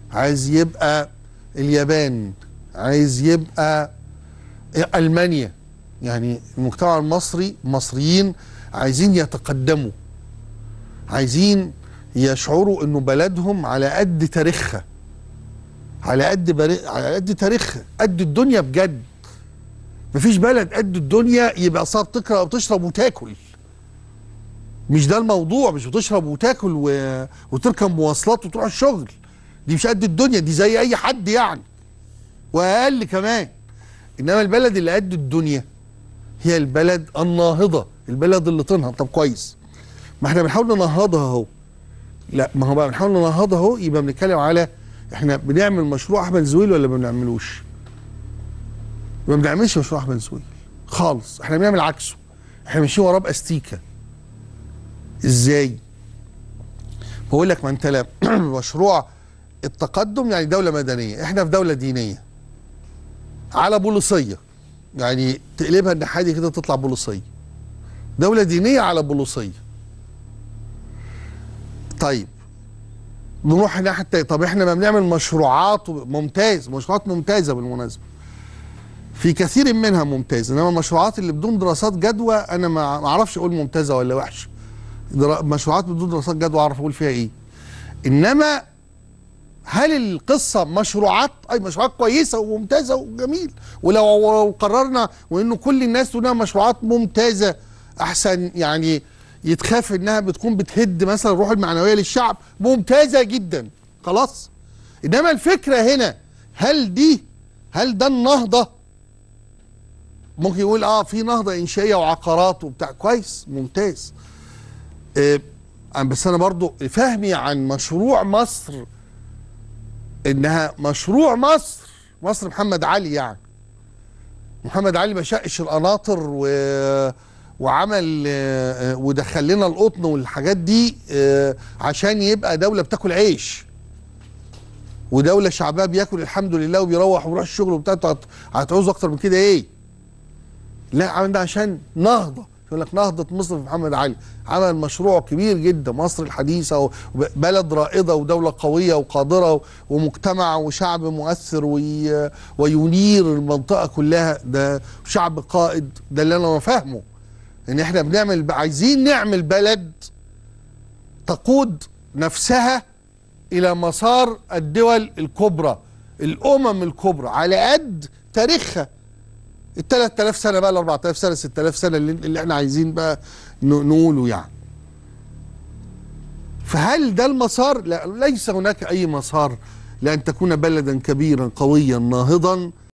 عايز يبقى اليابان عايز يبقى المانيا يعني المجتمع المصري المصريين عايزين يتقدموا عايزين يشعروا انه بلدهم على قد تاريخها على قد بري... على قد تاريخها قد الدنيا بجد مفيش بلد قد الدنيا يبقى صار تقرا وتشرب وتاكل مش ده الموضوع مش بتشرب وتاكل و... وتركب مواصلات وتروح الشغل دي مش قد الدنيا دي زي اي حد يعني واقل كمان انما البلد اللي قد الدنيا هي البلد الناهضه البلد اللي تنهض طب كويس ما احنا بنحاول ننهضها اهو لا ما هو بقى بنحاول ننهضها اهو يبقى بنتكلم على احنا بنعمل مشروع احمد زويل ولا ما بنعملوش ما بنعملش مشروع احمد زويل خالص احنا بنعمل عكسه احنا ماشيين وراه باستيكه ازاي بقول لك ما انت لا مشروع التقدم يعني دوله مدنيه احنا في دوله دينيه على بوليسيه يعني تقلبها الناحيه دي كده تطلع بوليسيه دوله دينيه على بوليسيه طيب نروح الناحيه التانيه طب احنا ما بنعمل مشروعات ممتاز مشروعات ممتازه بالمناسبه في كثير منها ممتازه انما المشروعات اللي بدون دراسات جدوى انا ما ما اعرفش اقول ممتازه ولا وحشه درا- مشروعات بدون دراسات جدوى اعرف اقول فيها ايه انما هل القصه مشروعات اي مشروعات كويسه وممتازه وجميل ولو لو قررنا وانه كل الناس تقول إنها مشروعات ممتازه احسن يعني يتخاف انها بتكون بتهد مثلا الروح المعنويه للشعب ممتازه جدا خلاص انما الفكره هنا هل دي هل ده النهضه ممكن يقول اه في نهضه انشائيه وعقارات وبتاع كويس ممتاز آه بس انا برضو فهمي عن مشروع مصر انها مشروع مصر مصر محمد علي يعني محمد علي ما شقش القناطر و وعمل آه، آه، ودخل لنا القطن والحاجات دي آه، عشان يبقى دوله بتاكل عيش ودوله شعبها بياكل الحمد لله وبيروح ويروح الشغل وبتاع انتوا هت- هتعوزوا اكتر من كده ايه؟ لا عمل ده عشان نهضه يقول لك نهضه مصر في محمد علي عمل مشروع كبير جدا مصر الحديثه وبلد رائده ودوله قويه وقادره ومجتمع وشعب مؤثر وي وينير المنطقه كلها ده شعب قائد ده اللي انا فاهمه ان احنا بنعمل عايزين نعمل بلد تقود نفسها الى مسار الدول الكبرى الامم الكبرى على قد تاريخها ال 3000 سنه بقى ال 4000 سنه 6000 سنه اللي, اللي احنا عايزين بقى ن- نقوله يعني فهل ده المسار لا ليس هناك اي مسار لان تكون بلدا كبيرا قويا ناهضا